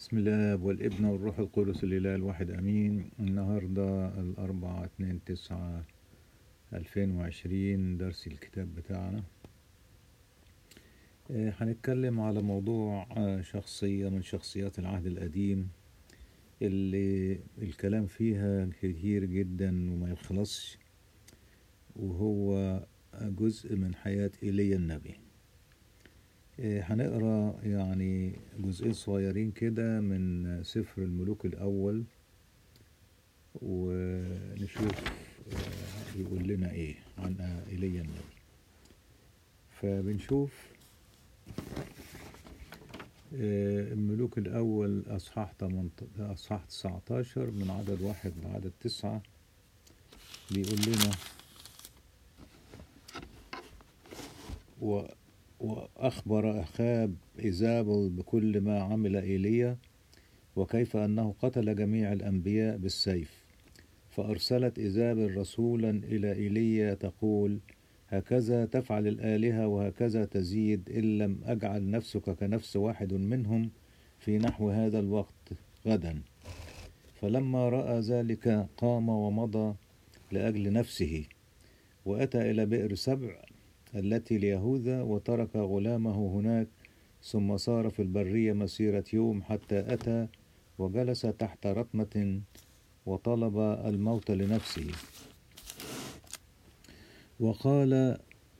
بسم الله والابن والروح القدس الإله الواحد أمين النهاردة الأربعة اتنين تسعة ألفين وعشرين درس الكتاب بتاعنا آه، هنتكلم على موضوع آه، شخصية من شخصيات العهد القديم اللي الكلام فيها كتير جدا وما يخلصش وهو جزء من حياة إيليا النبي آه، هنقرا يعني جزئين صغيرين كده من سفر الملوك الأول ونشوف آه، يقول لنا إيه عن إيليا النبي فبنشوف آه، الملوك الأول أصحاح 18 أصحاح 19 من عدد واحد لعدد تسعة بيقول لنا و وأخبر أخاب إيزابل بكل ما عمل إيليا وكيف أنه قتل جميع الأنبياء بالسيف فأرسلت إيزابل رسولا إلى إيليا تقول هكذا تفعل الآلهة وهكذا تزيد إن لم أجعل نفسك كنفس واحد منهم في نحو هذا الوقت غدا فلما رأى ذلك قام ومضى لأجل نفسه وأتى إلى بئر سبع التي ليهوذا وترك غلامه هناك ثم سار في البرية مسيرة يوم حتى أتى وجلس تحت رتمة وطلب الموت لنفسه وقال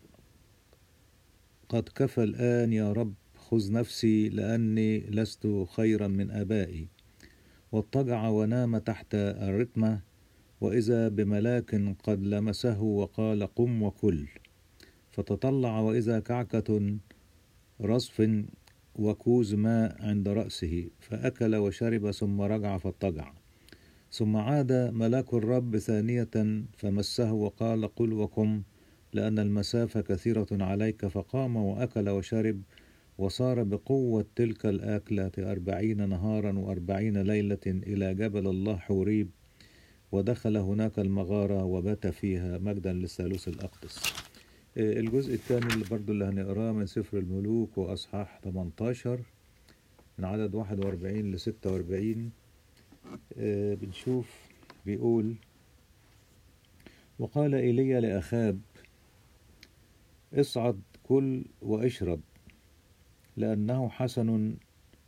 قد كفى الآن يا رب خذ نفسي لأني لست خيرا من آبائي واضطجع ونام تحت الرتمة وإذا بملاك قد لمسه وقال قم وكل فتطلع وإذا كعكة رصف وكوز ماء عند رأسه فأكل وشرب ثم رجع فاضطجع ثم عاد ملاك الرب ثانية فمسه وقال قل وقم لأن المسافة كثيرة عليك فقام وأكل وشرب وصار بقوة تلك الآكلة أربعين نهارا وأربعين ليلة إلى جبل الله حوريب ودخل هناك المغارة وبات فيها مجدا للثالوث الأقدس الجزء الثاني اللي برضو اللي هنقراه من سفر الملوك وأصحاح 18 من عدد 41 ل 46 آه، بنشوف بيقول وقال إيليا لأخاب اصعد كل واشرب لأنه حسن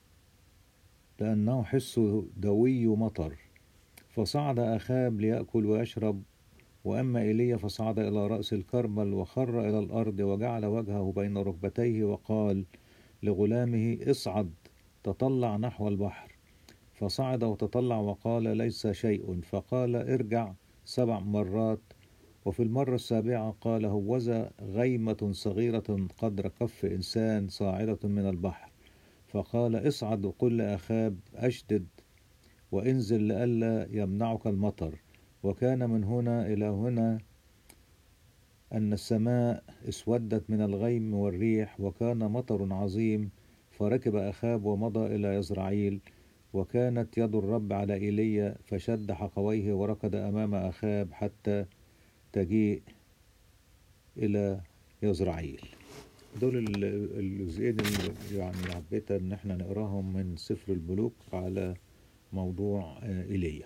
لأنه حس دوي مطر فصعد أخاب ليأكل ويشرب وأما إيليا فصعد إلى رأس الكرمل وخر إلى الأرض وجعل وجهه بين ركبتيه وقال لغلامه اصعد تطلع نحو البحر فصعد وتطلع وقال ليس شيء فقال ارجع سبع مرات وفي المرة السابعة قال هوذا غيمة صغيرة قدر كف إنسان صاعدة من البحر فقال اصعد وقل لأخاب أشدد وانزل لئلا يمنعك المطر وكان من هنا إلى هنا أن السماء اسودت من الغيم والريح وكان مطر عظيم فركب أخاب ومضى إلى يزرعيل وكانت يد الرب على إيليا فشد حقويه وركض أمام أخاب حتى تجيء إلى يزرعيل دول ال- الجزئين اللي يعني حبيت ان احنا نقراهم من سفر الملوك على موضوع آه، ايليا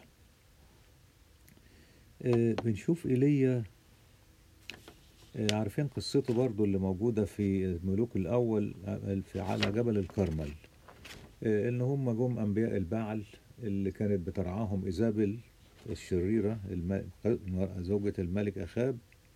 آه، بنشوف ايليا آه، عارفين قصته برضو اللي موجودة في الملوك الأول آه، في على جبل الكرمل آه، إن هم جم أنبياء البعل اللي كانت بترعاهم إيزابل الشريرة الم- زوجة الملك أخاب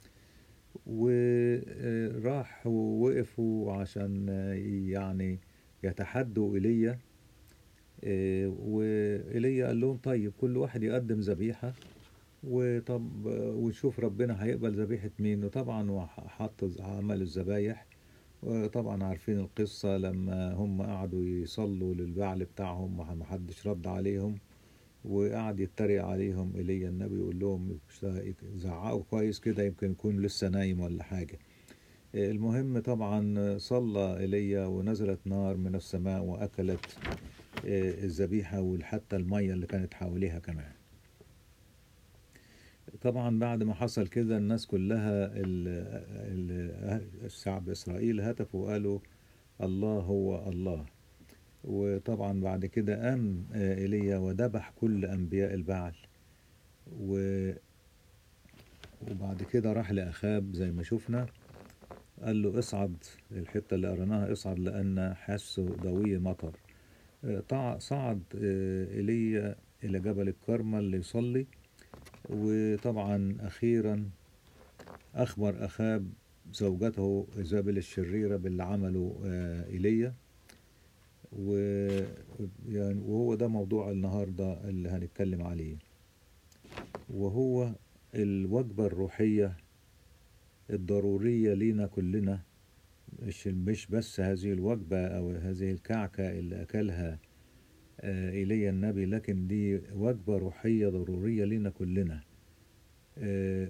وراح ووقفوا عشان آه، يعني يتحدوا إيليا آه، وإيليا قال لهم طيب كل واحد يقدم ذبيحة وطب ونشوف ربنا هيقبل ذبيحة مين وطبعا هو حط عمل الذبايح وطبعا عارفين القصة لما هم قعدوا يصلوا للبعل بتاعهم ما حدش رد عليهم وقعد يتريق عليهم ايليا النبي يقول لهم زعقوا كويس كده يمكن يكون لسه نايم ولا حاجة المهم طبعا صلى ايليا ونزلت نار من السماء واكلت الذبيحة وحتى المية اللي كانت حواليها كمان طبعا بعد ما حصل كده الناس كلها ال- ال- الشعب إسرائيل هتفوا وقالوا الله هو الله وطبعا بعد كده قام آه، ايليا وذبح كل انبياء البعل و وبعد كده راح لأخاب زي ما شفنا قال له اصعد الحتة اللي قريناها اصعد لأن حس ضوي مطر آه، طع- صعد آه، ايليا إلى جبل الكرمل ليصلي وطبعا أخيرا أخبر أخاب زوجته إيزابل الشريرة باللي عمله آه، إيليا و يعني وهو ده موضوع النهاردة اللي هنتكلم عليه وهو الوجبة الروحية الضرورية لينا كلنا مش مش بس هذه الوجبة أو هذه الكعكة اللي أكلها آه، إيليا النبي لكن دي وجبة روحية ضرورية لينا كلنا آه،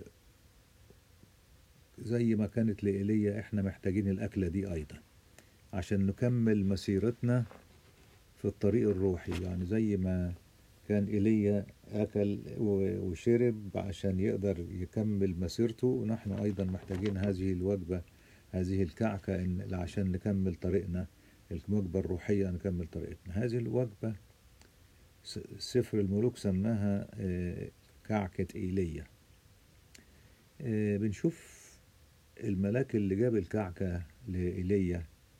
زي ما كانت لإيليا احنا محتاجين الأكلة دي أيضا عشان نكمل مسيرتنا في الطريق الروحي يعني زي ما كان إيليا أكل و- وشرب عشان يقدر يكمل مسيرته نحن أيضا محتاجين هذه الوجبة هذه الكعكة إن عشان نكمل طريقنا الوجبة الروحية نكمل طريقتنا هذه الوجبة س- سفر الملوك سماها آه، كعكة إيليا آه، بنشوف الملاك اللي جاب الكعكة لإيليا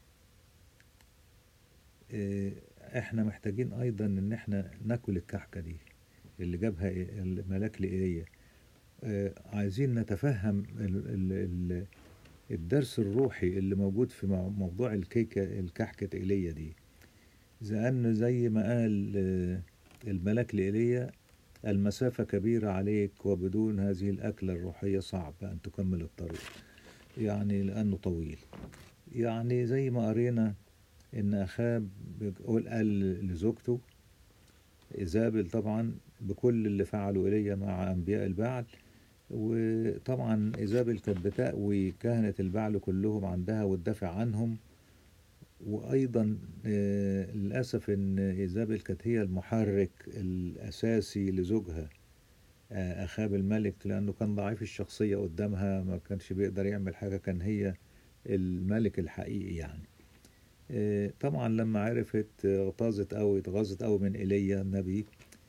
آه، احنا محتاجين ايضا ان احنا ناكل الكعكة دي اللي جابها إيه- الملاك لإيليا آه، عايزين نتفهم ال- ال- ال- الدرس الروحي اللي موجود في مو- موضوع الكيكة الكحكة إيليا دي لأن زي ما قال آه، الملاك لإيليا المسافة كبيرة عليك وبدون هذه الأكلة الروحية صعب أن تكمل الطريق يعني لأنه طويل يعني زي ما قرينا إن أخاب بيقول قال لزوجته إيزابل طبعا بكل اللي فعله إيليا مع أنبياء البعل وطبعا إيزابل كانت بتأوي كهنة البعل كلهم عندها وتدافع عنهم وأيضا آه، للأسف إن إيزابل كانت هي المحرك الأساسي لزوجها آه، أخاب الملك لأنه كان ضعيف الشخصية قدامها ما كانش بيقدر يعمل حاجة كان هي الملك الحقيقي يعني آه، طبعا لما عرفت آه، اغتاظت أوي اتغاظت أوي من إيليا النبي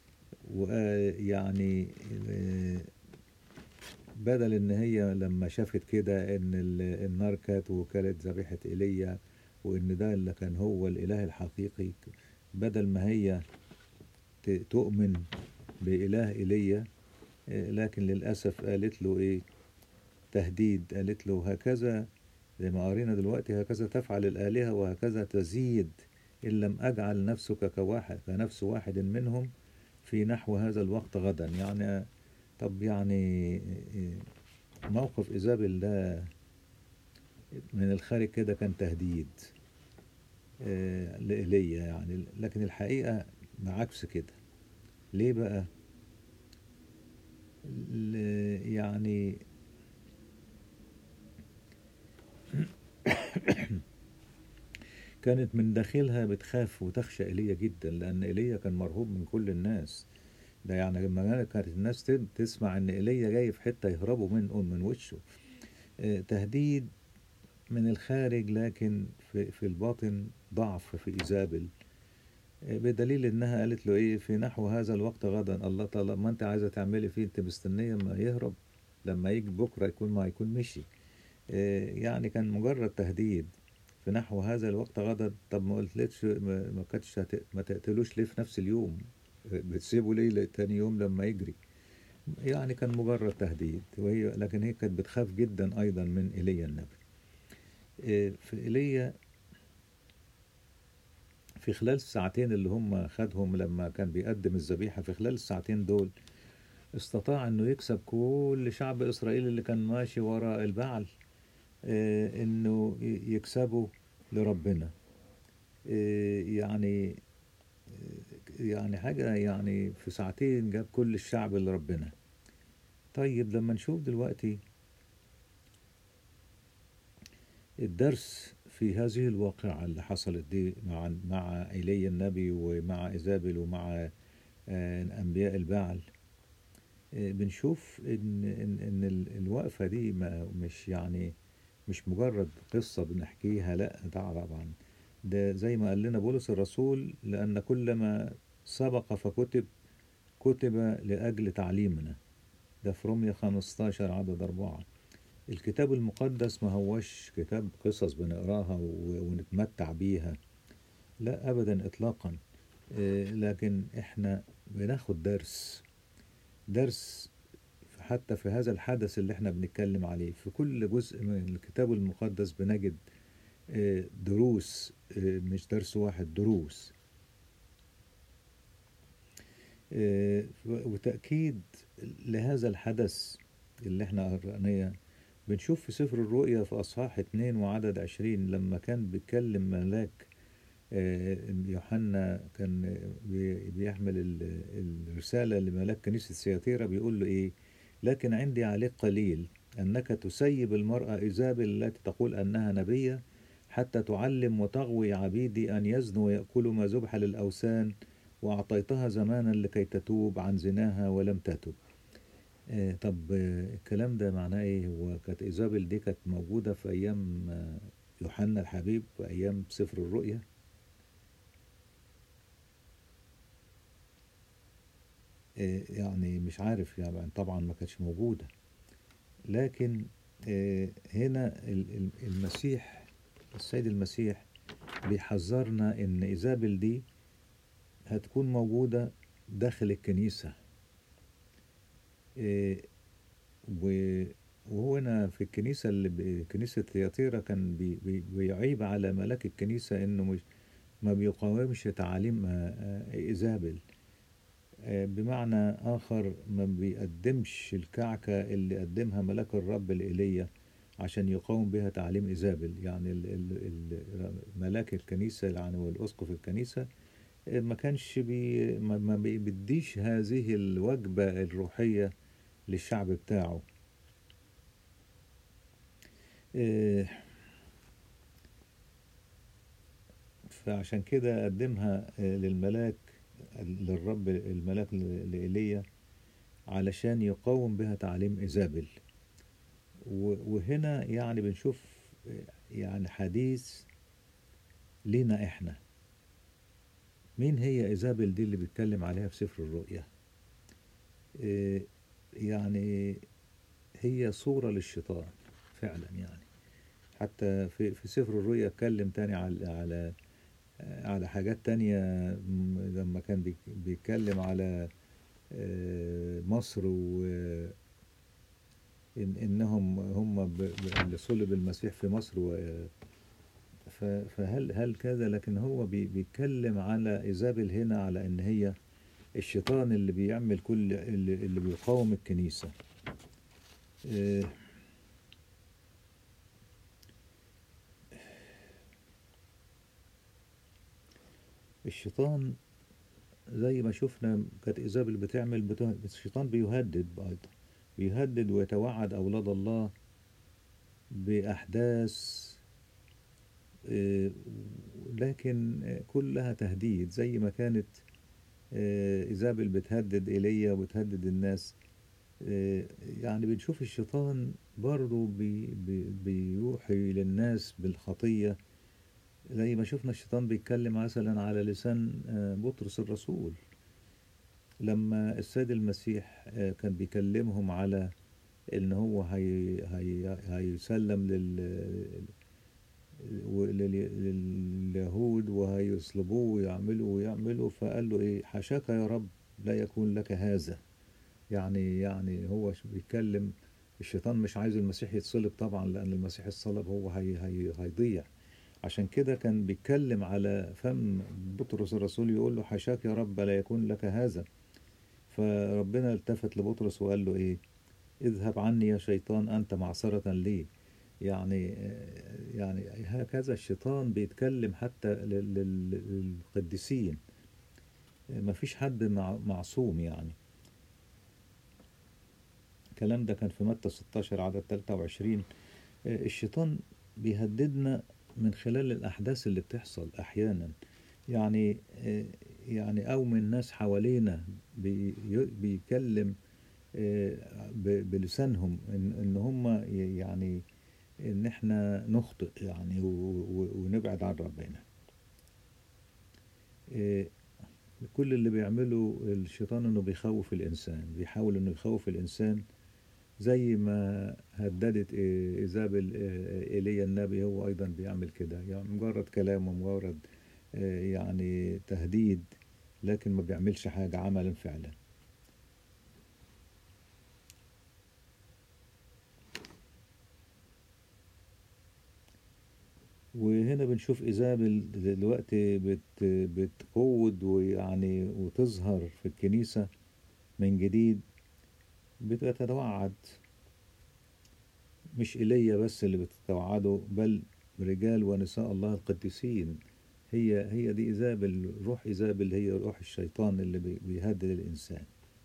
ويعني بدل ان هي لما شافت كده ان ال- النار كانت وكالت ذبيحة ايليا وان ده اللي كان هو الاله الحقيقي بدل ما هي ت- تؤمن بإله ايليا آه، لكن للأسف قالت له ايه تهديد قالت له هكذا زي ما قرينا دلوقتي هكذا تفعل الآلهة وهكذا تزيد إن لم أجعل نفسك كواحد كنفس واحد منهم في نحو هذا الوقت غدا يعني طب يعني موقف إيزابل ده من الخارج كده كان تهديد آه، لإيليا يعني لكن الحقيقة بعكس كده ليه بقى ل- يعني كانت من داخلها بتخاف وتخشى ايليا جدا لان ايليا كان مرهوب من كل الناس ده يعني لما كانت الناس تم- تسمع ان ايليا جاي في حته يهربوا من من وشه آه، تهديد من الخارج لكن في في الباطن ضعف في ايزابل آه، بدليل انها قالت له ايه في نحو هذا الوقت غدا الله تعالى ما انت عايزه تعملي فيه انت مستنيه ما يهرب لما يجي بكره يكون ما يكون مشي آه، يعني كان مجرد تهديد في نحو هذا الوقت غدا طب ما قلتلكش ما ما كانتش هت- ما تقتلوش ليه في نفس اليوم آه، بتسيبه ليه لتاني يوم لما يجري يعني كان مجرد تهديد وهي لكن هي كانت بتخاف جدا ايضا من ايليا النبي آه، في ايليا في خلال الساعتين اللي هم خدهم لما كان بيقدم الذبيحة في خلال الساعتين دول استطاع انه يكسب كل شعب اسرائيل اللي كان ماشي وراء البعل آه، انه ي- يكسبوا لربنا آه، يعني آه، يعني حاجة يعني في ساعتين جاب كل الشعب لربنا طيب لما نشوف دلوقتي الدرس في هذه الواقعة اللي حصلت دي مع مع ايليا النبي ومع ايزابل ومع آه، انبياء البعل آه، بنشوف ان ان ان ال- الوقفة دي ما مش يعني مش مجرد قصة بنحكيها لا ده طبعا ده زي ما قال لنا بولس الرسول لأن كل ما سبق فكتب كتب لأجل تعليمنا ده في رومية 15 عدد أربعة الكتاب المقدس ما هوش كتاب قصص بنقراها و- ونتمتع بيها لا أبدا إطلاقا إيه، لكن إحنا بناخد درس درس حتى في هذا الحدث اللي احنا بنتكلم عليه في كل جزء من الكتاب المقدس بنجد آه، دروس آه، مش درس واحد دروس آه، وتأكيد لهذا الحدث اللي احنا قرأناه بنشوف في سفر الرؤيا في أصحاح اتنين وعدد عشرين لما كان بيتكلم ملاك آه، يوحنا كان بي- بيحمل ال- الرسالة لملاك كنيسة سياتيرا بيقول له إيه لكن عندي عليك قليل أنك تسيب المرأة إيزابل التي تقول أنها نبية حتى تعلم وتغوي عبيدي أن يزنوا ويأكلوا ما ذبح للأوثان وأعطيتها زمانا لكي تتوب عن زناها ولم تتب آه، طب آه، الكلام ده معناه ايه هو كانت ايزابل دي كانت موجودة في ايام آه، يوحنا الحبيب في ايام سفر الرؤيا آه، يعني مش عارف يعني طبعا ما كانتش موجودة لكن آه، هنا ال- ال- المسيح السيد المسيح بيحذرنا ان ايزابل دي هتكون موجودة داخل الكنيسة إيه، و- وهو هنا في الكنيسة اللي ب- كنيسة تياتيرا كان بي بي بيعيب على ملاك الكنيسة إنه مش ما بيقاومش تعاليم آه، آه، إيزابل آه، بمعنى آخر ما بيقدمش الكعكة اللي قدمها ملاك الرب لإيليا عشان يقاوم بها تعليم إيزابل يعني ال- ال- ال- ملاك الكنيسة يعني والأسقف الكنيسة آه، ما كانش بي ما ما بيديش هذه الوجبة الروحية للشعب بتاعه آه، فعشان كده قدمها آه، للملاك للرب الملاك لإيليا علشان يقاوم بها تعليم إيزابل و- وهنا يعني بنشوف آه، يعني حديث لينا إحنا مين هي إيزابل دي اللي بيتكلم عليها في سفر الرؤيا آه، يعني هي صورة للشيطان فعلا يعني حتى في في سفر الرؤيا اتكلم تاني على على على حاجات تانية م- لما كان بيك- بيتكلم على آه، مصر و إن إنهم هم ب- ب- اللي صلب المسيح في مصر و ف- فهل هل كذا لكن هو بي- بيتكلم على إيزابل هنا على إن هي الشيطان اللي بيعمل كل اللي, اللي بيقاوم الكنيسة آه، الشيطان زي ما شفنا كانت إيزابل بتعمل بته- الشيطان بيهدد أيضا بيهدد ويتوعد أولاد الله بأحداث آه، لكن آه، كلها تهديد زي ما كانت آه، إيزابل بتهدد إيليا وبتهدد الناس آه، يعني بنشوف الشيطان برضه بي بي بيوحي للناس بالخطية زي ما شفنا الشيطان بيتكلم مثلا على لسان آه، بطرس الرسول لما السيد المسيح آه، كان بيكلمهم على ان هو هي هي هيسلم لل ولل- لليهود وهيصلبوه ويعملوا ويعملوا فقال له ايه حاشاك يا رب لا يكون لك هذا يعني يعني هو ش- بيتكلم الشيطان مش عايز المسيح يتصلب طبعا لان المسيح الصلب هو هي هي هيضيع عشان كده كان بيتكلم على فم بطرس الرسول يقول له حاشاك يا رب لا يكون لك هذا فربنا التفت لبطرس وقال له ايه اذهب عني يا شيطان انت معصرة لي يعني يعني هكذا الشيطان بيتكلم حتى لل- لل- للقديسين ما فيش حد مع- معصوم يعني الكلام ده كان في متى 16 عدد 23 الشيطان بيهددنا من خلال الأحداث اللي بتحصل أحيانا يعني يعني أو من ناس حوالينا بي- بيكلم ب- بلسانهم إن إن هم يعني إن إحنا نخطئ يعني و- و- ونبعد عن ربنا إيه، كل اللي بيعمله الشيطان انه بيخوف الانسان بيحاول انه يخوف الانسان زي ما هددت إيه، ايزابل إيه، ايليا النبي هو ايضا بيعمل كده يعني مجرد كلام ومجرد إيه، يعني تهديد لكن ما بيعملش حاجة عملا فعلا وهنا بنشوف إيزابل دلوقتي بت بتقود ويعني وتظهر في الكنيسة من جديد بتتوعد مش إيليا بس اللي بتتوعده بل رجال ونساء الله القديسين هي هي دي إيزابل روح إيزابل هي روح الشيطان اللي بي- بيهدد الإنسان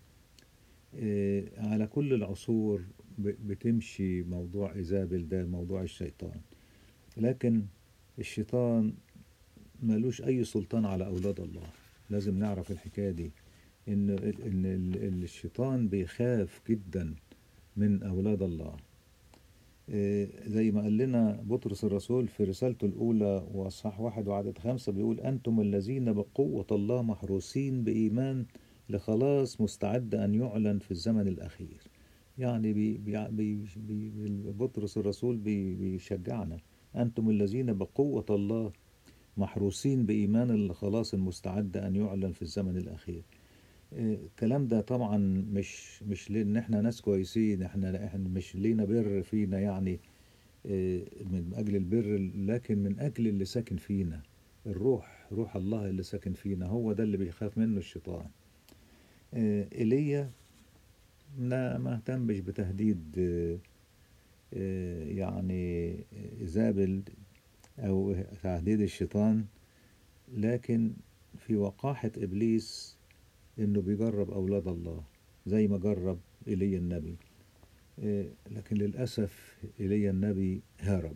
إيه، على كل العصور ب- بتمشي موضوع إيزابل ده موضوع الشيطان لكن الشيطان ملوش أي سلطان على أولاد الله لازم نعرف الحكاية دي إن إن ال- الشيطان بيخاف جدا من أولاد الله إيه، زي ما قال لنا بطرس الرسول في رسالته الأولى وأصحاح واحد وعدد خمسة بيقول أنتم الذين بقوة الله محروسين بإيمان لخلاص مستعد أن يعلن في الزمن الأخير يعني بي بي بي بي بطرس الرسول بي بيشجعنا أنتم الذين بقوة الله محروسين بإيمان الخلاص المستعد أن يعلن في الزمن الأخير إيه، الكلام ده طبعا مش مش لان احنا ناس كويسين احنا احنا مش لينا بر فينا يعني إيه، من اجل البر لكن من اجل اللي ساكن فينا الروح روح الله اللي ساكن فينا هو ده اللي بيخاف منه الشيطان إيه، ايليا لا ما اهتمش بتهديد إيه، إيه، يعني إيزابل أو تهديد الشيطان لكن في وقاحة إبليس إنه بيجرب أولاد الله زي ما جرب إيليا النبي إيه، لكن للأسف إيليا النبي هرب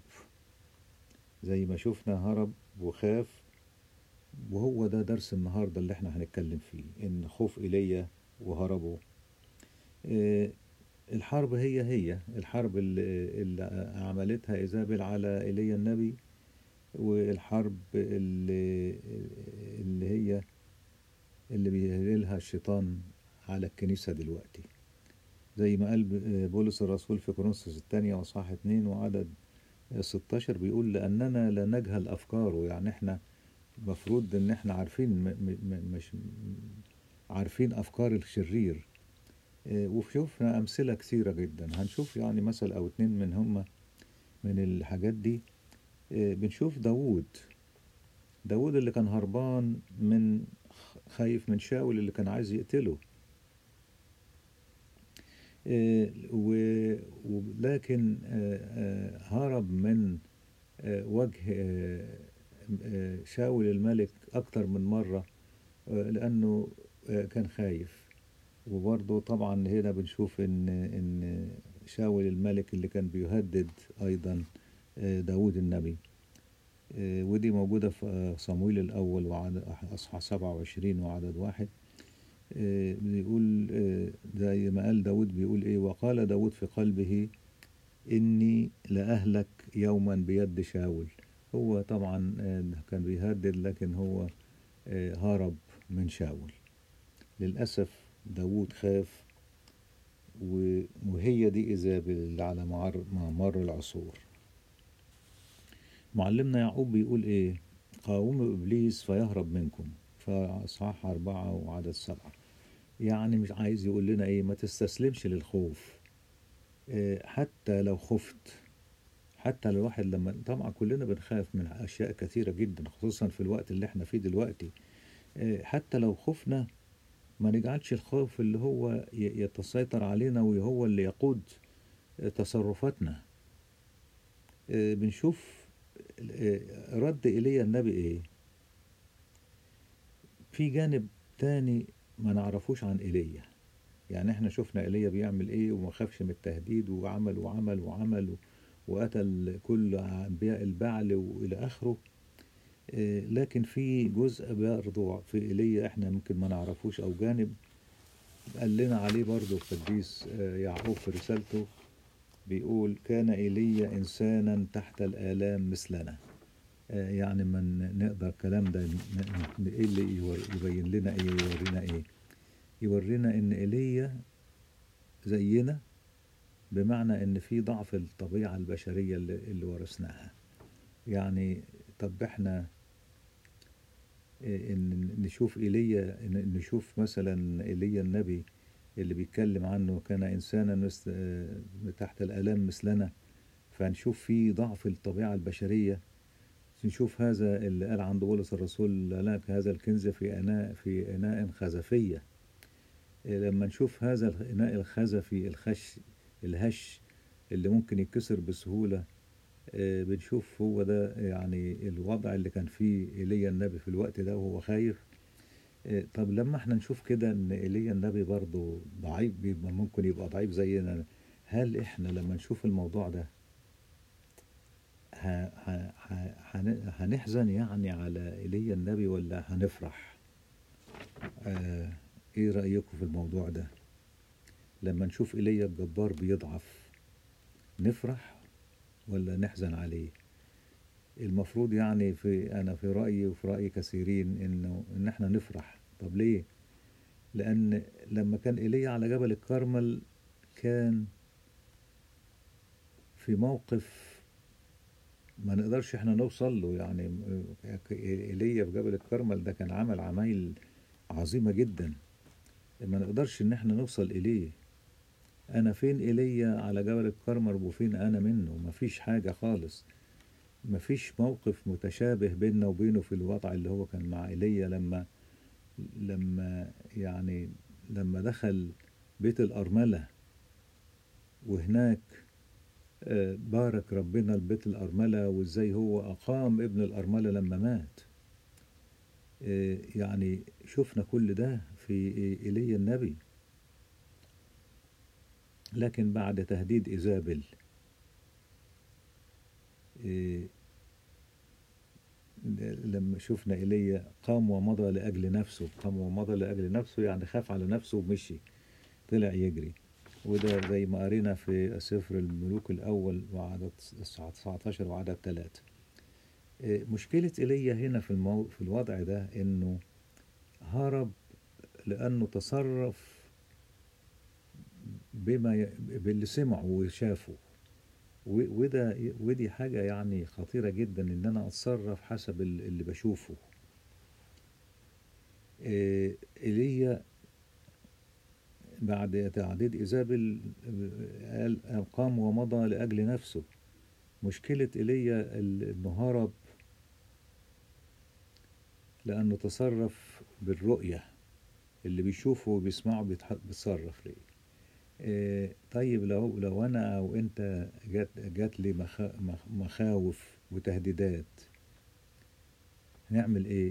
زي ما شفنا هرب وخاف وهو ده درس النهاردة اللي احنا هنتكلم فيه إن خوف إيليا وهربه إيه، الحرب هي هي الحرب اللي, اللي عملتها إيزابل على إيليا النبي والحرب اللي, اللي هي اللي بيهللها الشيطان على الكنيسة دلوقتي زي ما قال بولس الرسول في كورنثوس الثانية وصحاح 2 وعدد 16 بيقول لأننا لا نجهل أفكاره يعني احنا المفروض ان احنا عارفين م م مش عارفين أفكار الشرير إيه، وشوفنا أمثلة كثيرة جدا هنشوف يعني مثل أو اتنين من هم من الحاجات دي إيه، بنشوف داوود داوود اللي كان هربان من خايف من شاول اللي كان عايز يقتله إيه، و- ولكن آه، آه، هرب من آه، وجه آه، آه، شاول الملك أكتر من مرة آه، لأنه آه، كان خايف وبرضه طبعا هنا بنشوف إن إن شاول الملك اللي كان بيهدد أيضا آه، داود النبي آه، ودي موجودة في آه، صمويل الأول وعدد أصحاح 27 وعدد واحد آه، بيقول آه، زي ما قال داود بيقول إيه وقال داود في قلبه إني لأهلك يوما بيد شاول هو طبعا آه، كان بيهدد لكن هو آه، هرب من شاول للأسف داود خاف و- وهي دي إيزابل اللي على مر مر العصور معلمنا يعقوب بيقول إيه قاوموا إبليس فيهرب منكم فأصحاح أربعة وعدد سبعة يعني مش عايز يقول لنا إيه ما تستسلمش للخوف إيه، حتى لو خفت حتى لو الواحد لما طبعا كلنا بنخاف من أشياء كثيرة جدا خصوصا في الوقت اللي احنا فيه دلوقتي إيه، حتى لو خفنا ما نجعلش الخوف اللي هو ي- يتسيطر علينا وهو اللي يقود تصرفاتنا آه، بنشوف آه، رد إيليا النبي إيه في جانب تاني ما نعرفوش عن إيليا يعني احنا شفنا إيليا بيعمل إيه وما خافش من التهديد وعمل وعمل وعمل وقتل كل أنبياء البعل وإلى آخره آه، لكن في جزء برضه في إيليا احنا ممكن ما نعرفوش أو جانب قال لنا عليه برضه القديس آه، يعقوب في رسالته بيقول كان إيليا إنسانا تحت الآلام مثلنا آه، يعني من نقدر الكلام ده ن- ن- ايه اللي يور- يبين لنا ايه يورينا ايه يورينا ان ايليا زينا بمعنى ان في ضعف الطبيعة البشرية اللي, اللي ورثناها يعني طب احنا إيه ان نشوف ايليا إن- نشوف مثلا ايليا النبي اللي بيتكلم عنه كان انسانا مثل آه، تحت الالام مثلنا فنشوف فيه ضعف الطبيعة البشرية نشوف هذا اللي قال عند بولس الرسول لك هذا الكنز في اناء في اناء خزفيه إيه لما نشوف هذا الإناء الخزفي الخش الهش اللي ممكن يتكسر بسهولة آه، بنشوف هو ده يعني الوضع اللي كان فيه إيليا النبي في الوقت ده وهو خايف آه، طب لما احنا نشوف كده ان إيليا النبي برضه ضعيف بيبقى ممكن يبقى ضعيف زينا هل احنا لما نشوف الموضوع ده ه- ه- ه- هن- هنحزن يعني على إيليا النبي ولا هنفرح آه ايه رأيكم في الموضوع ده لما نشوف ايليا الجبار بيضعف نفرح ولا نحزن عليه المفروض يعني في انا في رأيي وفي رأي كثيرين انه ان احنا نفرح طب ليه لان لما كان ايليا على جبل الكرمل كان في موقف ما نقدرش احنا نوصل له يعني ايليا في جبل الكرمل ده كان عمل عمايل عظيمة جدا ما نقدرش ان احنا نوصل اليه انا فين ايليا على جبل الكرمل وفين انا منه مفيش حاجة خالص مفيش موقف متشابه بيننا وبينه في الوضع اللي هو كان مع ايليا لما لما يعني لما دخل بيت الأرملة وهناك آه، بارك ربنا البيت الأرملة وازاي هو أقام ابن الأرملة لما مات آه، يعني شفنا كل ده في إيليا النبي لكن بعد تهديد إيزابل آه، لما شفنا إيليا قام ومضى لأجل نفسه قام ومضى لأجل نفسه يعني خاف على نفسه ومشي طلع يجري وده زي ما قرينا في سفر الملوك الأول وعدد 19 وعدد 3 مشكلة إيليا هنا في المو... في الوضع ده إنه هرب لأنه تصرف بما ي... باللي سمعه وشافه و... وده ودي حاجة يعني خطيرة جدا إن أنا أتصرف حسب ال- اللي بشوفه إيه، إيليا بعد تعديد إيزابل قال قال قام ومضى لأجل نفسه مشكلة إيليا ال- إنه هرب لأنه تصرف بالرؤية اللي بيشوفه وبيسمعه بيتح- بيتصرف ليه إيه، طيب لو لو أنا أو أنت جات جات لي مخا- مخ- مخاوف وتهديدات نعمل إيه؟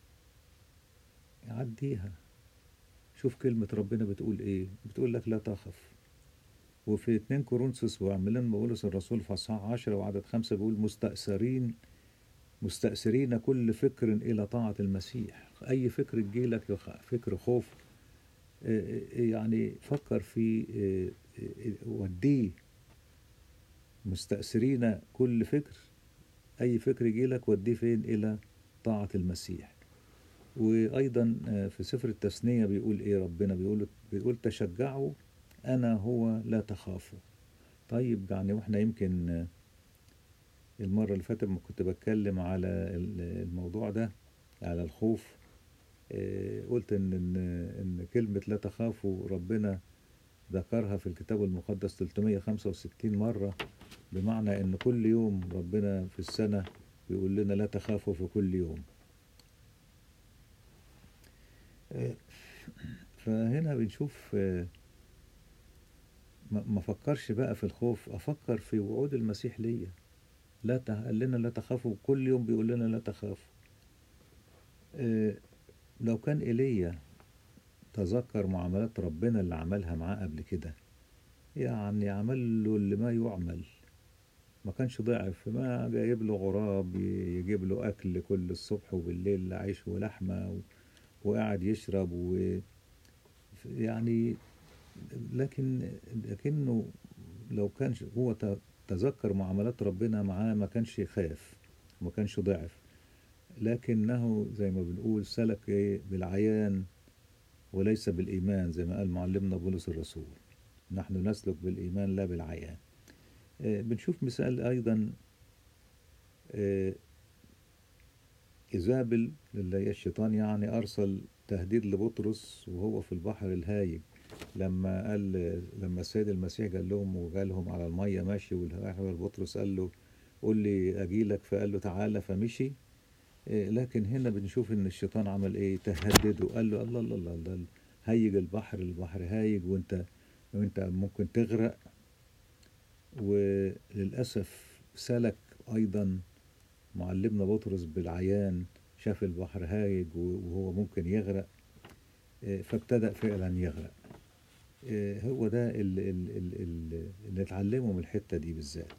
عديها شوف كلمة ربنا بتقول إيه بتقول لك لا تخف وفي 2 كورنثوس وعمالين بولس الرسول في اصحاح 10 وعدد خمسة بيقول مستأثرين مستأثرين كل فكر إلى طاعة المسيح أي فكر تجيلك يخ- فكر خوف آه، آه، يعني فكر في آه، آه، وديه مستأثرين كل فكر أي فكر يجيلك وديه فين إلى طاعة المسيح وأيضا آه، في سفر التثنية بيقول إيه ربنا بيقول بيقول تشجعوا أنا هو لا تخافوا طيب يعني وإحنا يمكن آه، المرة اللي فاتت ما كنت بتكلم على ال- الموضوع ده على الخوف آه، قلت إن إن إن كلمة لا تخافوا ربنا ذكرها في الكتاب المقدس 365 مرة بمعنى إن كل يوم ربنا في السنة بيقول لنا لا تخافوا في كل يوم آه، فهنا بنشوف آه، ما ما افكرش بقى في الخوف افكر في وعود المسيح ليا لا ت- قال لنا لا تخافوا كل يوم بيقول لنا لا تخافوا آه، لو كان ايليا تذكر معاملات ربنا اللي عملها معاه قبل كده يعني عمل له اللي ما يعمل ما كانش ضعف ما جايب له غراب يجيب له اكل كل الصبح وبالليل عيش ولحمه و- وقاعد يشرب و يعني لكن لكنه لو كان هو ت- تذكر معاملات ربنا معاه ما كانش يخاف وما كانش ضعف لكنه زي ما بنقول سلك إيه بالعيان وليس بالإيمان زي ما قال معلمنا بولس الرسول نحن نسلك بالإيمان لا بالعيان آه، بنشوف مثال أيضا آه، إيزابل اللي هي الشيطان يعني أرسل تهديد لبطرس وهو في البحر الهايج لما قال لما السيد المسيح قال لهم وقالهم على المية ماشي والهواء بطرس قال له قول لي أجيلك فقال له تعالى فمشي إيه، لكن هنا بنشوف ان الشيطان عمل ايه تهدده قال له الله الله الله, الله هيج البحر البحر هايج وانت وانت ممكن تغرق وللاسف سلك ايضا معلمنا بطرس بالعيان شاف البحر هايج وهو ممكن يغرق إيه، فابتدأ فعلا يغرق إيه، هو ده اللي, اللي, اللي نتعلمه من الحتة دي بالذات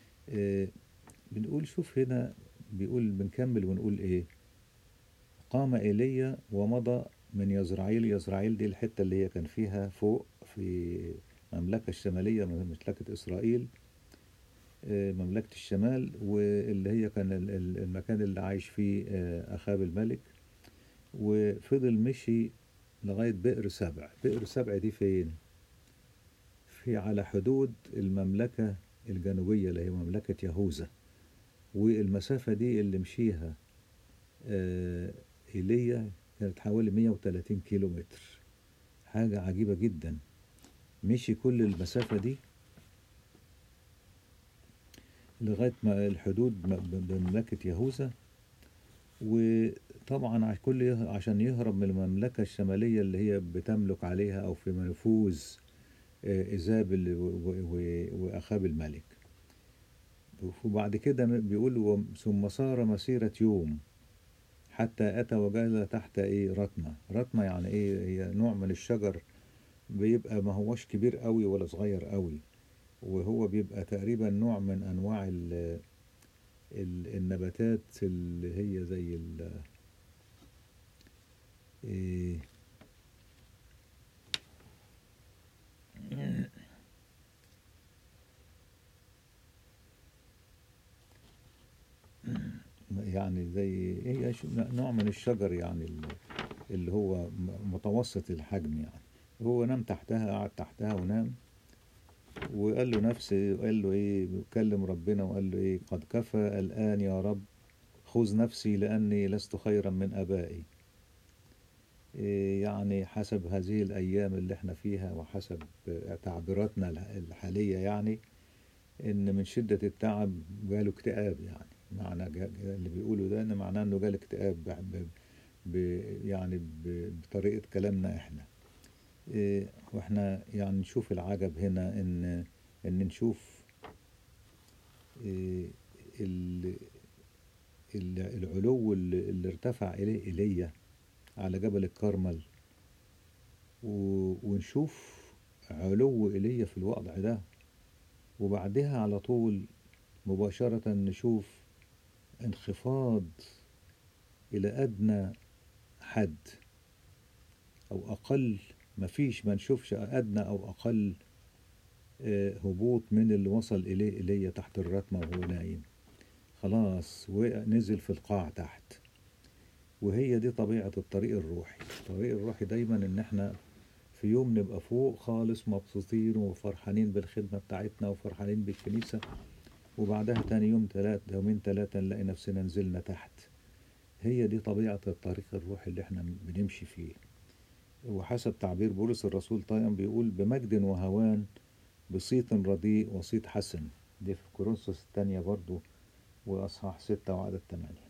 بنقول شوف هنا بيقول بنكمل ونقول ايه قام ايليا ومضى من يزرعيل يزرعيل دي الحتة اللي هي كان فيها فوق في المملكة الشمالية مملكة إسرائيل آه، مملكة الشمال واللي هي كان المكان اللي عايش فيه آه، أخاب الملك وفضل مشي لغاية بئر سبع بئر سبع دي فين في على حدود المملكة الجنوبية اللي هي مملكة يهوذا والمسافة دي اللي مشيها آه إيليا كانت حوالي 130 كيلو متر حاجة عجيبة جدا مشي كل المسافة دي لغاية ما الحدود بمملكة يهوذا وطبعا كل عشان يهرب من المملكة الشمالية اللي هي بتملك عليها أو في نفوذ آه، إيزابل وأخاب الملك وبعد كده بيقول ثم صار مسيرة يوم حتى أتى وجال تحت إيه رتمة رتمة يعني إيه هي نوع من الشجر بيبقى ما هوش كبير قوي ولا صغير قوي وهو بيبقى تقريبا نوع من أنواع ال ال النباتات اللي هي زي ال إيه يعني زي هي نوع من الشجر يعني اللي هو متوسط الحجم يعني هو نام تحتها قعد تحتها ونام وقال له نفسي قال له ايه كلم ربنا وقال له ايه قد كفى الآن يا رب خذ نفسي لأني لست خيرا من أبائي إيه يعني حسب هذه الأيام اللي احنا فيها وحسب تعبيراتنا الحالية يعني إن من شدة التعب جاله اكتئاب يعني معنى اللي بيقولوا ده ان معناه انه جال اكتئاب ب... ب... يعني ب... بطريقة كلامنا احنا إيه واحنا يعني نشوف العجب هنا ان ان نشوف إيه ال... العلو اللي, اللي ارتفع إليه إيليا على جبل الكرمل و... ونشوف علو إيليا في الوضع ده وبعدها على طول مباشرة نشوف انخفاض إلى أدنى حد أو أقل مفيش ما نشوفش أدنى أو أقل آه، هبوط من اللي وصل إليه إليه تحت الرتمة وهو نايم خلاص ونزل في القاع تحت وهي دي طبيعة الطريق الروحي الطريق الروحي دايما ان احنا في يوم نبقى فوق خالص مبسوطين وفرحانين بالخدمة بتاعتنا وفرحانين بالكنيسة وبعدها تاني يوم تلات يومين تلاتة نلاقي نفسنا نزلنا تحت هي دي طبيعة الطريق الروحي اللي احنا بنمشي فيه وحسب تعبير بولس الرسول طيب بيقول بمجد وهوان بصيت رديء وصيت حسن دي في كورنثوس الثانية برضو وأصحاح ستة وعدد ثمانية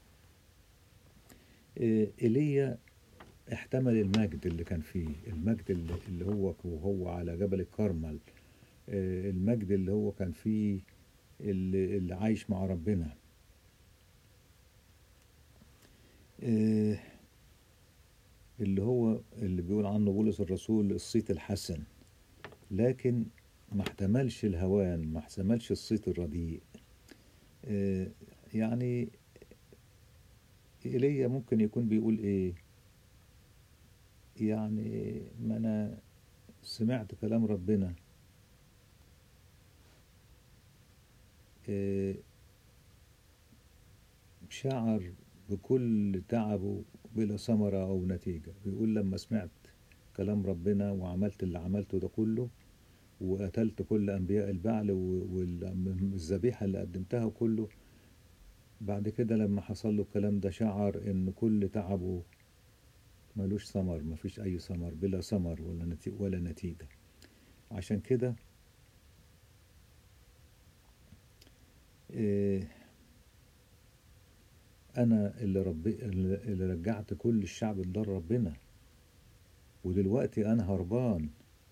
إيه، إيليا احتمل المجد اللي كان فيه المجد اللي هو وهو على جبل الكرمل إيه، المجد اللي هو كان فيه اللي, اللي عايش مع ربنا آه، اللي هو اللي بيقول عنه بولس الرسول الصيت الحسن لكن ما احتملش الهوان ما احتملش الصيت الرديء آه، يعني إيليا ممكن يكون بيقول إيه يعني ما أنا سمعت كلام ربنا شعر بكل تعبه بلا ثمرة أو نتيجة بيقول لما سمعت كلام ربنا وعملت اللي عملته ده كله وقتلت كل أنبياء البعل والذبيحة اللي قدمتها كله بعد كده لما حصل له الكلام ده شعر إن كل تعبه ملوش ثمر مفيش أي ثمر بلا ثمر ولا نتيجة ولا نتيجة عشان كده إيه أنا اللي ربي اللي رجعت كل الشعب ده لربنا ودلوقتي أنا هربان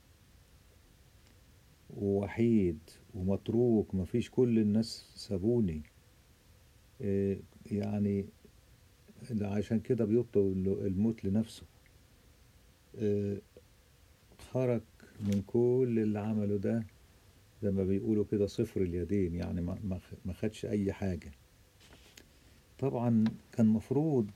ووحيد ومتروك مفيش كل الناس سابوني إيه يعني عشان كده بيطلب الموت لنفسه إيه خرج من كل اللي عمله ده زي ما بيقولوا كده صفر اليدين يعني ما ما خدش اي حاجة طبعا كان مفروض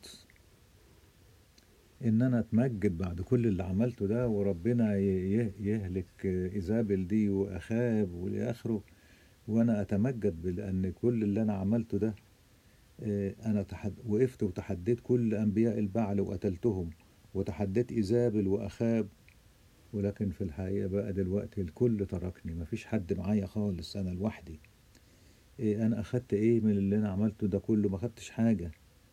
ان انا اتمجد بعد كل اللي عملته ده وربنا يهلك ايزابل دي واخاب والاخره وانا اتمجد بان كل اللي انا عملته ده انا تحد وقفت وتحديت كل انبياء البعل وقتلتهم وتحديت ايزابل واخاب ولكن في الحقيقة بقى دلوقتي الكل تركني مفيش حد معايا خالص أنا لوحدي إيه أنا أخدت إيه من اللي أنا عملته ده كله ما خدتش حاجة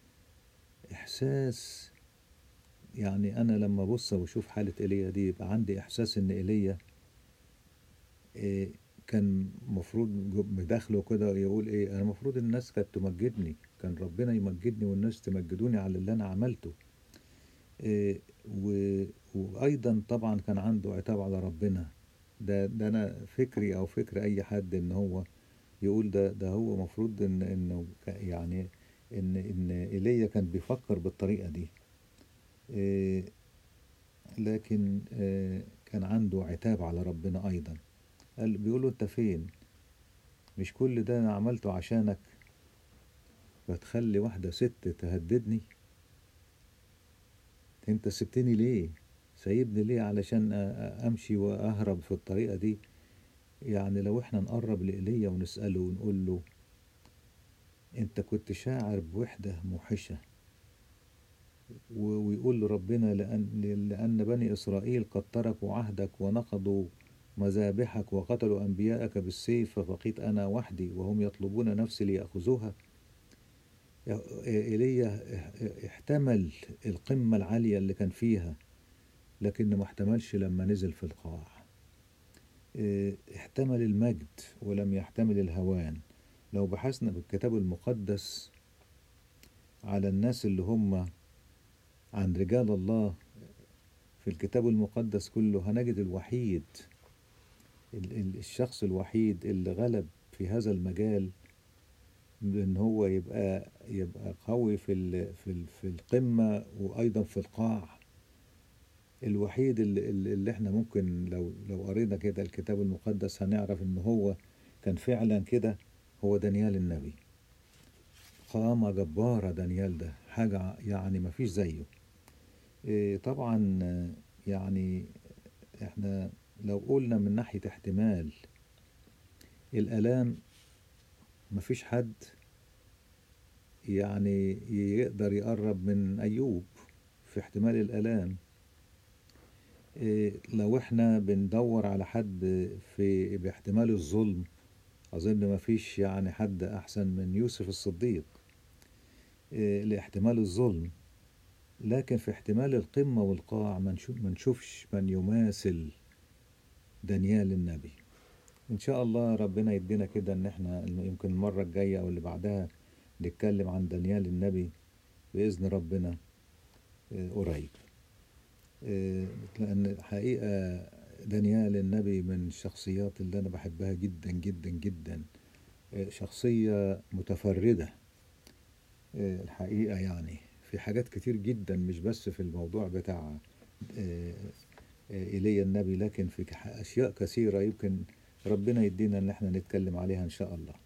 إحساس يعني أنا لما أبص وأشوف حالة إيليا دي يبقى عندي إحساس إن إيليا إيه كان مفروض مداخله كده يقول إيه أنا مفروض الناس كانت تمجدني كان ربنا يمجدني والناس تمجدوني على اللي أنا عملته إيه و وايضا طبعا كان عنده عتاب على ربنا ده ده انا فكري او فكر اي حد ان هو يقول ده ده هو مفروض ان انه يعني ان ان ايليا كان بيفكر بالطريقه دي إيه لكن إيه كان عنده عتاب على ربنا ايضا قال بيقولوا انت فين مش كل ده انا عملته عشانك فتخلي واحده ست تهددني انت سبتني ليه سايبني ليه علشان امشي واهرب في الطريقه دي يعني لو احنا نقرب لإيليا ونسأله ونقول له انت كنت شاعر بوحدة موحشة ويقول لربنا لأن, لأن بني إسرائيل قد تركوا عهدك ونقضوا مذابحك وقتلوا أنبياءك بالسيف فبقيت أنا وحدي وهم يطلبون نفسي ليأخذوها إيليا احتمل القمة العالية اللي كان فيها لكن ما احتملش لما نزل في القاع احتمل المجد ولم يحتمل الهوان لو بحثنا بالكتاب المقدس على الناس اللي هم عن رجال الله في الكتاب المقدس كله هنجد الوحيد الشخص الوحيد اللي غلب في هذا المجال ان هو يبقى يبقى قوي في في في القمه وايضا في القاع الوحيد اللي, اللي احنا ممكن لو لو قرينا كده الكتاب المقدس هنعرف ان هو كان فعلا كده هو دانيال النبي قامة جبارة دانيال ده حاجة يعني ما فيش زيه إيه طبعا يعني احنا لو قلنا من ناحية احتمال الآلام مفيش حد يعني يقدر يقرب من أيوب في احتمال الآلام إيه لو احنا بندور على حد في باحتمال الظلم أظن مفيش يعني حد أحسن من يوسف الصديق إيه لاحتمال الظلم لكن في احتمال القمة والقاع ما نشوفش من يماثل دانيال النبي ان شاء الله ربنا يدينا كده ان احنا يمكن المرة الجاية او اللي بعدها نتكلم عن دانيال النبي بإذن ربنا قريب لأن الحقيقة دانيال النبي من الشخصيات اللي أنا بحبها جدا جدا جدا شخصية متفردة الحقيقة يعني في حاجات كتير جدا مش بس في الموضوع بتاع إيليا النبي لكن في أشياء كثيرة يمكن ربنا يدينا ان احنا نتكلم عليها ان شاء الله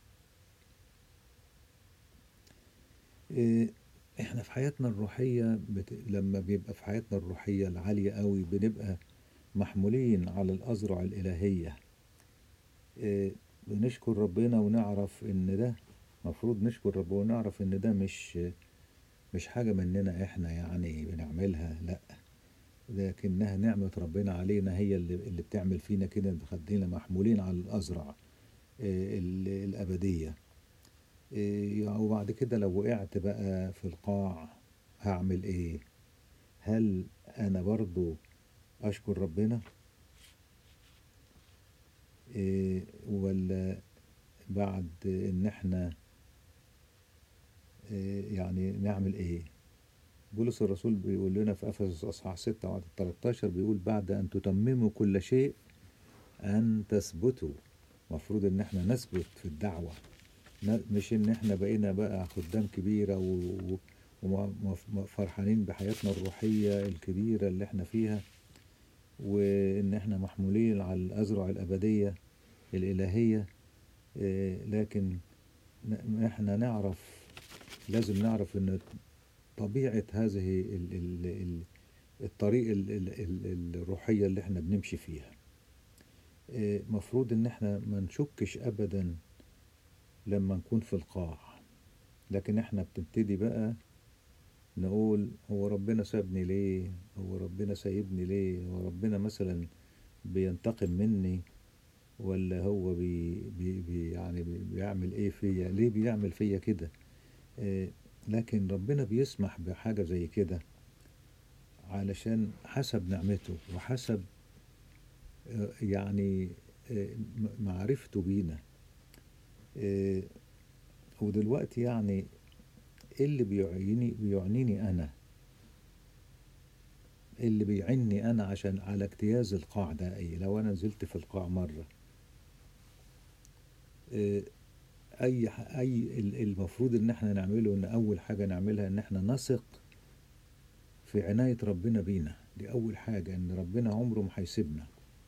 احنا في حياتنا الروحية بت... لما بيبقى في حياتنا الروحية العالية قوي بنبقى محمولين على الأزرع الإلهية بنشكر ربنا ونعرف ان ده مفروض نشكر ربنا ونعرف ان ده مش مش حاجة مننا احنا يعني بنعملها لا لكنها نعمة ربنا علينا هي اللي, اللي بتعمل فينا كده بتخلينا محمولين على الأزرع آه، ال- الأبدية آه، وبعد كده لو وقعت بقى في القاع هعمل ايه هل انا برضو اشكر ربنا إيه ولا بعد ان احنا إيه يعني نعمل ايه بولس الرسول بيقول لنا في افسس اصحاح 6 وعدد 13 بيقول بعد ان تتمموا كل شيء ان تثبتوا مفروض ان احنا نثبت في الدعوة ن- مش ان احنا بقينا بقى خدام كبيرة و- و- وفرحانين بحياتنا الروحية الكبيرة اللي احنا فيها وان احنا محمولين على الازرع الابدية الالهية إيه، لكن ن- احنا نعرف لازم نعرف ان طبيعة هذه ال- ال- ال- الطريق ال- ال- ال- الروحية اللي احنا بنمشي فيها إيه، مفروض ان احنا ما نشكش ابدا لما نكون في القاع لكن احنا بنبتدي بقى نقول هو ربنا سابني ليه هو ربنا سايبني ليه هو ربنا مثلا بينتقم مني ولا هو بي بي بي يعني بي بيعمل ايه فيا ليه بيعمل فيا كده آه لكن ربنا بيسمح بحاجة زي كده علشان حسب نعمته وحسب آه يعني آه م- معرفته بينا آه ودلوقتي يعني ايه اللي بيعنيني بيعنيني انا إيه اللي بيعني انا عشان على اجتياز القاع ده ايه لو انا نزلت في القاع مرة إيه، اي ح- اي ال- المفروض ان احنا نعمله ان اول حاجة نعملها ان احنا نثق في عناية ربنا بينا دي اول حاجة ان ربنا عمره ما هيسيبنا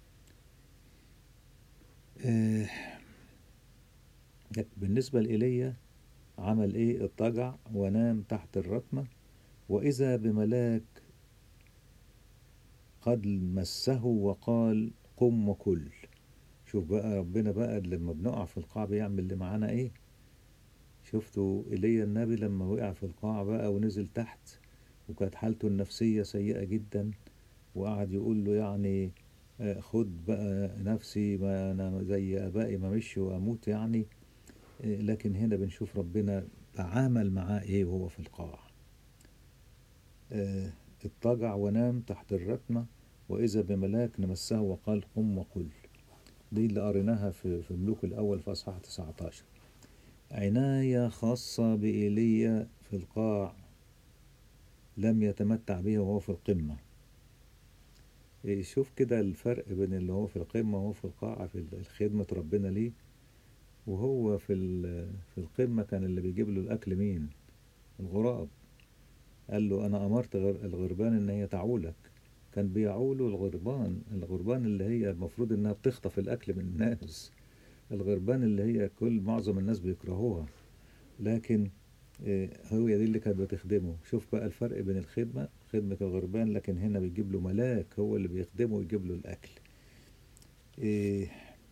إيه، لك- بالنسبة لإيليا عمل ايه اضطجع ونام تحت الرتمة واذا بملاك قد مسه وقال قم وكل شوف بقى ربنا بقى لما بنقع في القاع بيعمل اللي معانا ايه شفتوا ايليا النبي لما وقع في القاع بقى ونزل تحت وكانت حالته النفسية سيئة جدا وقعد يقول له يعني آه، خد بقى نفسي ما انا زي ابائي ما مشي واموت يعني آه، لكن هنا بنشوف ربنا تعامل معاه ايه وهو في القاع آه، اضطجع ونام تحت الرتمة وإذا بملاك نمسه وقال قم وقل دي اللي قريناها في, في ملوك الأول في أصحاح 19 عناية خاصة بإيليا في القاع لم يتمتع بها وهو في القمة إيه، شوف كده الفرق بين اللي هو في القمة وهو في القاع في خدمة ربنا ليه وهو في ال- في القمة كان اللي بيجيب له الأكل مين الغراب قال له أنا أمرت غر- الغربان إن هي تعولك كان بيعولوا الغربان الغربان اللي هي المفروض إنها بتخطف الأكل من الناس الغربان اللي هي كل معظم الناس بيكرهوها لكن آه، هو دي اللي كانت بتخدمه شوف بقى الفرق بين الخدمة خدمة الغربان لكن هنا بيجيب له ملاك هو اللي بيخدمه ويجيب له الأكل إيه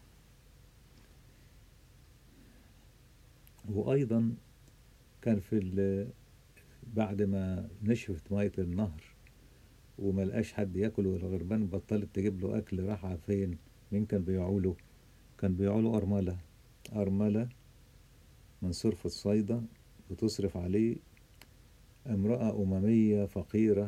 وأيضا كان في ال- بعد ما نشفت مية النهر وما لقاش حد ياكل والغربان بطلت تجيب له أكل راح على فين مين كان بيعوله كان بيعوله أرملة أرملة من صرف الصيدة بتصرف عليه امرأة أممية فقيرة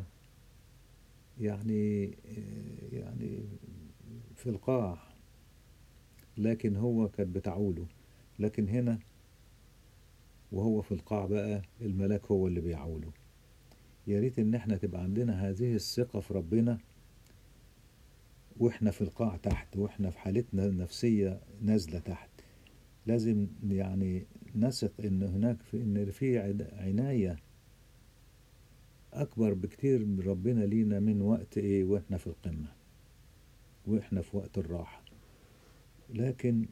يعني يعني في القاع لكن هو كانت بتعوله لكن هنا وهو في القاع بقى الملاك هو اللي بيعوله يا ريت ان احنا تبقى عندنا هذه الثقة في ربنا واحنا في القاع تحت واحنا في حالتنا النفسية نازلة تحت لازم يعني نثق ان هناك في ان في عد- عناية اكبر بكتير من ربنا لينا من وقت ايه واحنا في القمة واحنا في وقت الراحة لكن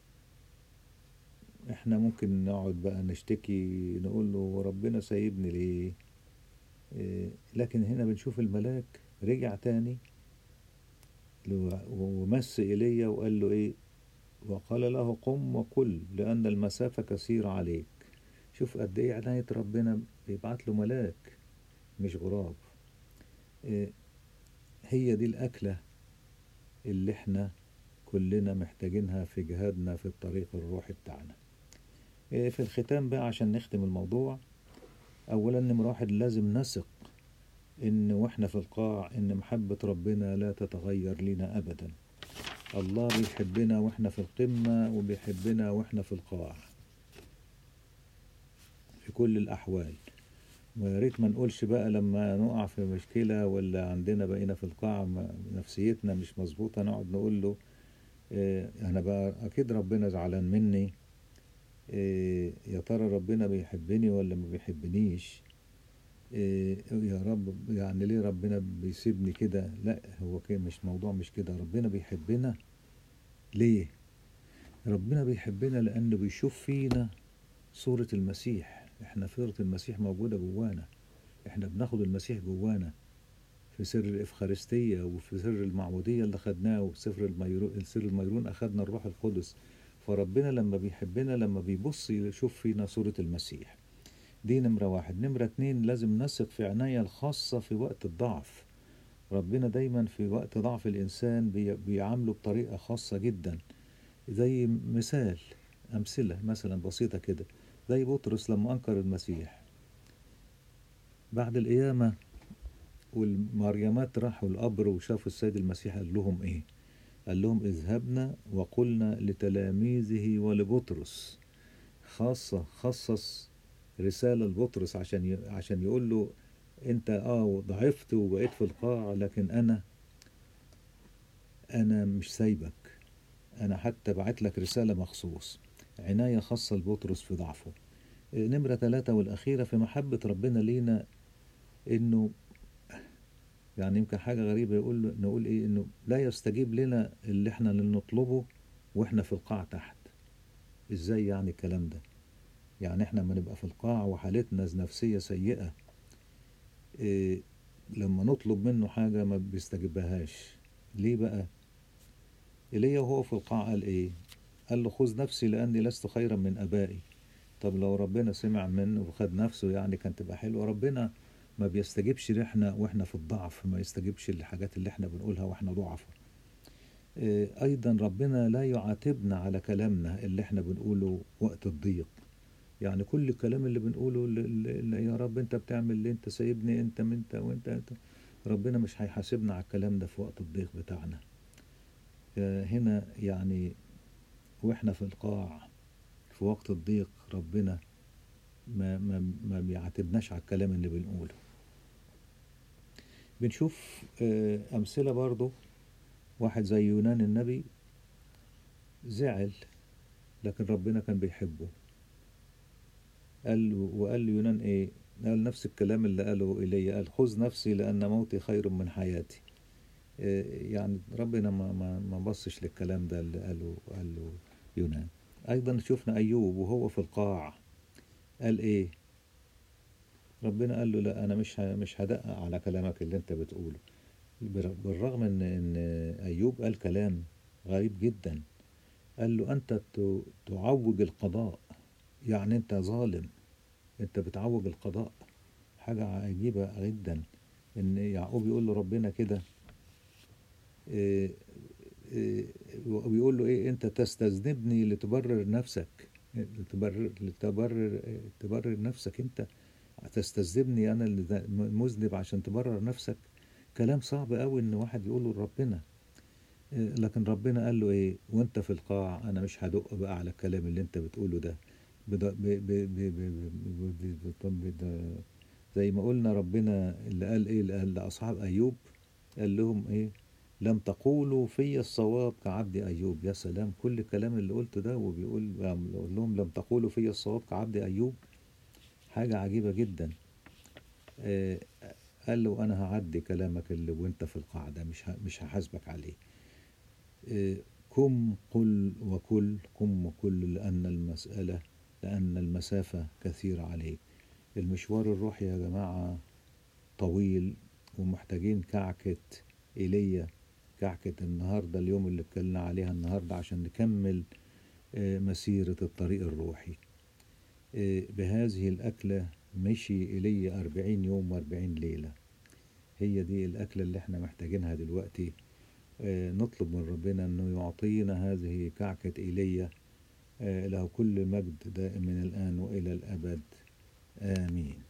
احنا ممكن نقعد بقى نشتكي نقول له ربنا سايبني ليه إيه، لكن هنا بنشوف الملاك رجع تاني لو- ومس إيليا وقال له ايه وقال له قم وكل لأن المسافة كثيرة عليك شوف قد ايه عناية ربنا بيبعت له ملاك مش غراب إيه، هي دي الأكلة اللي احنا كلنا محتاجينها في جهادنا في الطريق الروحي بتاعنا إيه، في الختام بقى عشان نختم الموضوع أولا نمرة واحد لازم نثق إن وإحنا في القاع إن محبة ربنا لا تتغير لنا أبدا الله بيحبنا وإحنا في القمة وبيحبنا وإحنا في القاع في كل الأحوال ويا ريت ما نقولش بقى لما نقع في مشكلة ولا عندنا بقينا في القاع ما- نفسيتنا مش مظبوطة نقعد نقول له إيه، أنا بقى أكيد ربنا زعلان مني إيه، يا ترى ربنا بيحبني ولا ما بيحبنيش إيه، يا رب يعني ليه ربنا بيسيبني كده لا هو كده مش موضوع مش كده ربنا بيحبنا ليه ربنا بيحبنا لأنه بيشوف فينا صورة المسيح احنا صورة المسيح موجودة جوانا احنا بناخد المسيح جوانا في سر الإفخارستية وفي سر المعمودية اللي خدناه وفي سر الميرون سر الميرون أخدنا الروح القدس فربنا لما بيحبنا لما بيبص يشوف فينا صورة المسيح دي نمرة واحد نمرة اتنين لازم نثق في عناية الخاصة في وقت الضعف ربنا دايما في وقت ضعف الإنسان بي- بيعامله بطريقة خاصة جدا زي مثال أمثلة مثلا بسيطة كده زي بطرس لما أنكر المسيح بعد القيامة والمريمات راحوا القبر وشافوا السيد المسيح قال لهم إيه قال لهم اذهبنا وقلنا لتلاميذه ولبطرس خاصة خصص رسالة لبطرس عشان ي... عشان يقول له انت اه ضعفت وبقيت في القاع لكن انا انا مش سايبك انا حتى بعت لك رسالة مخصوص عناية خاصة لبطرس في ضعفه آه، نمرة ثلاثة والأخيرة في محبة ربنا لينا إنه يعني يمكن حاجة غريبة يقول له نقول إيه إنه لا يستجيب لنا اللي إحنا اللي نطلبه وإحنا في القاع تحت إزاي يعني الكلام ده يعني إحنا لما نبقى في القاع وحالتنا نفسية سيئة إيه لما نطلب منه حاجة ما بيستجيبهاش ليه بقى إيليا وهو في القاع قال إيه قال له خذ نفسي لأني لست خيرا من أبائي طب لو ربنا سمع منه وخد نفسه يعني كانت تبقى حلوة ربنا ما بيستجيبش لإحنا وإحنا في الضعف ما يستجيبش للحاجات اللي إحنا بنقولها وإحنا ضعفاء إيه، أيضا ربنا لا يعاتبنا على كلامنا اللي إحنا بنقوله وقت الضيق يعني كل الكلام اللي بنقوله ل- ل- ل- يا رب انت بتعمل ليه انت سايبني انت من انت وانت انت ربنا مش هيحاسبنا على الكلام ده في وقت الضيق بتاعنا آه، هنا يعني واحنا في القاع في وقت الضيق ربنا ما ما ما بيعاتبناش على الكلام اللي بنقوله بنشوف آه، أمثلة برضو واحد زي يونان النبي زعل لكن ربنا كان بيحبه قال له وقال له يونان ايه قال نفس الكلام اللي قاله ايليا قال خذ نفسي لان موتي خير من حياتي إيه يعني ربنا ما ما ما بصش للكلام ده اللي قاله قاله يونان ايضا شفنا ايوب وهو في القاع قال ايه ربنا قال له لا انا مش ه- مش هدقق على كلامك اللي انت بتقوله بر- بالرغم ان ان ايوب قال كلام غريب جدا قال له انت ت- تعوج القضاء يعني انت ظالم انت بتعوج القضاء حاجة عجيبة جدا ان يعقوب يقول له ربنا كده إيه إيه ويقول له ايه انت تستذنبني لتبرر نفسك لتبرر لتبرر تبرر نفسك انت تستذنبني انا اللي ذا- مذنب عشان تبرر نفسك كلام صعب قوي ان واحد يقوله لربنا إيه، لكن ربنا قال له ايه وانت في القاع انا مش هدق بقى على الكلام اللي انت بتقوله ده بدا- ب- ب- ب- ب- ب- ب- ب- ب- زي ما قلنا ربنا اللي قال ايه اللي قال لاصحاب ايوب قال لهم ايه لم تقولوا في الصواب كعبد ايوب يا سلام كل الكلام اللي قلته ده وبيقول يقول لهم لم تقولوا في الصواب كعبد ايوب حاجة عجيبة جدا آه، قال له انا هعدي كلامك اللي وانت في القاعدة مش ه- مش هحاسبك عليه آه، قم قل وكل قم وكل لأن المسألة لأن المسافة كثيرة عليك المشوار الروحي يا جماعة طويل ومحتاجين كعكة إيليا كعكة النهاردة اليوم اللي اتكلمنا عليها النهاردة عشان نكمل آه، مسيرة الطريق الروحي آه، بهذه الأكلة مشي إلي أربعين يوم وأربعين ليلة هي دي الأكلة اللي احنا محتاجينها دلوقتي آه، نطلب من ربنا أنه يعطينا هذه كعكة إيليا آه، له كل مجد دائم من الآن وإلى الأبد آمين